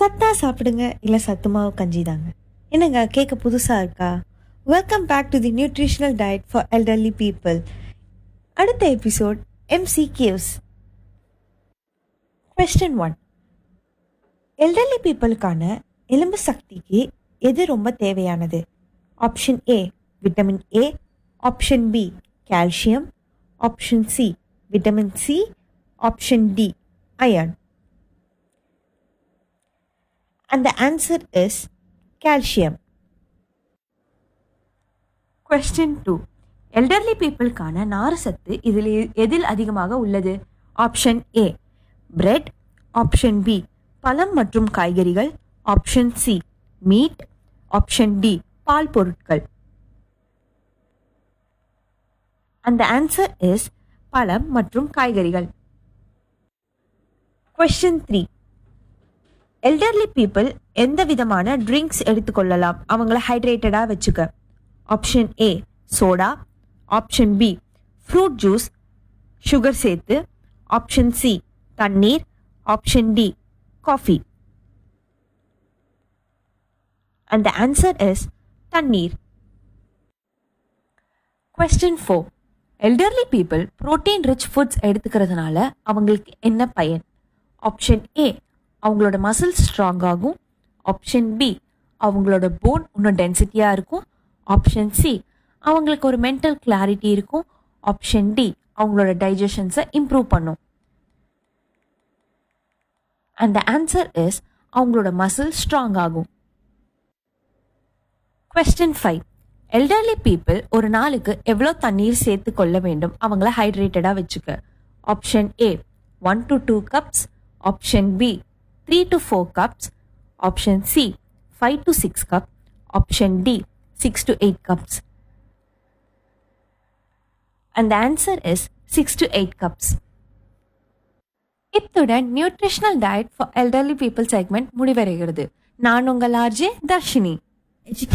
சத்தா சாப்பிடுங்க இல்லை சத்துமாவு கஞ்சி தாங்க என்னங்க கேட்க புதுசாக இருக்கா welcome back to the nutritional diet for elderly people அடுத்த episode MCQs question one elderly பீப்புளுக்கான எலும்பு சக்திக்கு எது ரொம்ப தேவையானது option A vitamin A option B calcium option C vitamin C option D iron and the answer is calcium. Question two elderly பீப்புளுக்கான நார் சத்து இதில் எதில் அதிகமாக உள்ளது option A bread option B பழம் மற்றும் காய்கறிகள் option C meat option D பால் பொருட்கள் அந்த ஆன்சர் இஸ் பழம் மற்றும் காய்கறிகள் கொஸ்டின் த்ரீ எல்டர்லி பீப்புள் எந்த விதமான ட்ரிங்க்ஸ் எடுத்துக்கொள்ளலாம் அவங்கள ஹைட்ரேட்டடாக வச்சுக்க option A soda option B fruit juice sugar சேர்த்து ஆப்ஷன் சி தண்ணீர் option D coffee and the answer is தண்ணீர் question four elderly people protein rich foods எடுத்துக்கிறதுனால அவங்களுக்கு என்ன பயன் ஆப்ஷன் ஏ அவங்களோட மசில்ஸ் ஸ்ட்ராங் ஆகும் ஆப்ஷன் பி அவங்களோட போன் இன்னும் டென்சிட்டியாக இருக்கும் ஆப்ஷன் சி அவங்களுக்கு ஒரு மென்டல் கிளாரிட்டி இருக்கும் ஆப்ஷன் டி அவங்களோட டைஜஷன்ஸை இம்ப்ரூவ் பண்ணும் அண்ட் த ஆன்சர் இஸ் அவங்களோட மசில் ஸ்ட்ராங் ஆகும் கொஸ்டின் ஃபைவ் எல்டர்லி பீப்புள் ஒரு நாளுக்கு எவ்வளோ தண்ணீர் சேர்த்து கொள்ள வேண்டும் அவங்கள ஹைட்ரேட்டடாக வச்சுக்க option A one to two cups option B three to four cups option C five to six cup option D six to eight cups and answer is six to eight cups இத்துடன் nutritional diet for elderly people segment முடிவடைகிறது நான் உங்கள் RJ Dharshini